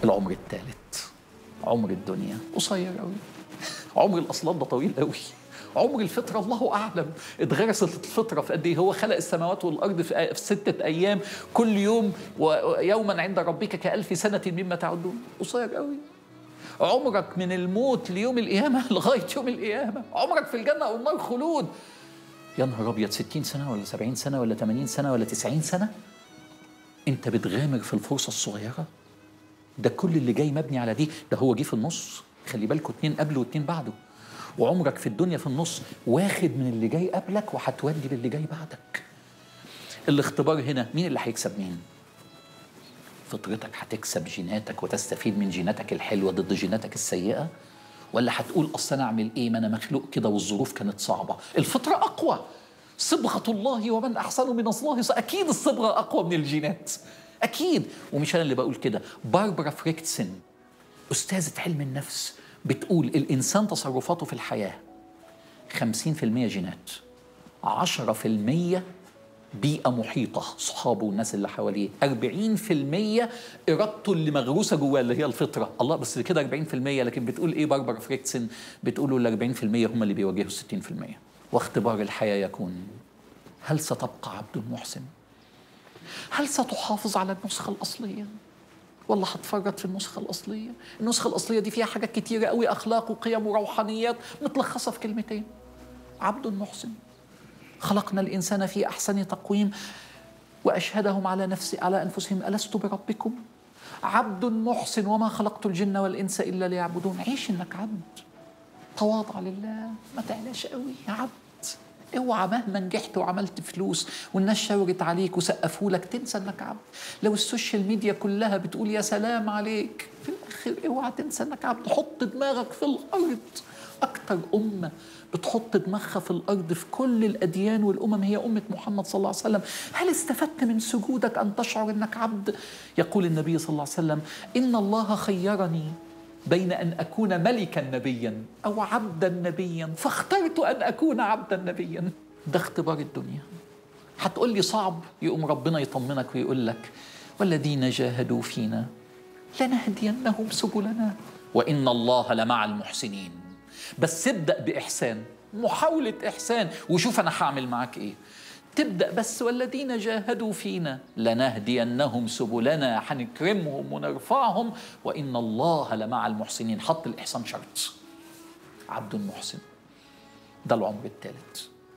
العمر الثالث عمر الدنيا قصير قوي عمر الاصلاب ده طويل قوي عمر الفطره الله اعلم اتغرست الفطره في قد ايه هو خلق السماوات والارض في في سته ايام كل يوم ويوما عند ربك كالف سنه مما تعدون قصير قوي عمرك من الموت ليوم القيامه لغايه يوم القيامه عمرك في الجنه او النار خلود يا نهار ابيض 60 سنه ولا 70 سنه ولا 80 سنه ولا 90 سنه انت بتغامر في الفرصه الصغيره ده كل اللي جاي مبني على دي ده هو جه في النص خلي بالكوا اتنين قبله واتنين بعده وعمرك في الدنيا في النص واخد من اللي جاي قبلك وهتودي للي جاي بعدك الاختبار هنا مين اللي هيكسب مين فطرتك هتكسب جيناتك وتستفيد من جيناتك الحلوه ضد جيناتك السيئه ولا هتقول اصل انا اعمل ايه ما انا مخلوق كده والظروف كانت صعبه الفطره اقوى صبغه الله ومن احسن من الله اكيد الصبغه اقوى من الجينات اكيد ومش انا اللي بقول كده باربرا فريكتسن استاذه علم النفس بتقول الانسان تصرفاته في الحياه 50% جينات 10% بيئة محيطة صحابه والناس اللي حواليه 40% إرادته اللي مغروسة جواه اللي هي الفطرة الله بس كده 40% لكن بتقول إيه باربرا فريكسن بتقولوا ال 40% هم اللي بيواجهوا 60% واختبار الحياة يكون هل ستبقى عبد محسن هل ستحافظ على النسخة الأصلية ولا هتفرط في النسخة الأصلية النسخة الأصلية دي فيها حاجات كتيرة قوي أخلاق وقيم وروحانيات متلخصة في كلمتين عبد محسن خلقنا الإنسان في أحسن تقويم وأشهدهم على نفسي على أنفسهم ألست بربكم عبد محسن وما خلقت الجن والإنس إلا ليعبدون عيش إنك عبد تواضع لله ما تعلاش قوي يا عبد اوعى مهما نجحت وعملت فلوس والناس شاورت عليك وسقفوا لك تنسى انك عبد لو السوشيال ميديا كلها بتقول يا سلام عليك في الاخر اوعى تنسى انك عبد حط دماغك في الارض اكتر امه بتحط دماغها في الارض في كل الاديان والامم هي امه محمد صلى الله عليه وسلم هل استفدت من سجودك ان تشعر انك عبد يقول النبي صلى الله عليه وسلم ان الله خيرني بين ان اكون ملكا نبيا او عبدا نبيا فاخترت ان اكون عبدا نبيا ده اختبار الدنيا هتقول لي صعب يقوم ربنا يطمنك ويقول لك والذين جاهدوا فينا لنهدينهم سبلنا وان الله لمع المحسنين بس ابدا باحسان محاوله احسان وشوف انا هعمل معاك ايه تبدا بس والذين جاهدوا فينا لنهدينهم سبلنا هنكرمهم ونرفعهم وان الله لمع المحسنين حط الاحسان شرط عبد محسن ده العمر الثالث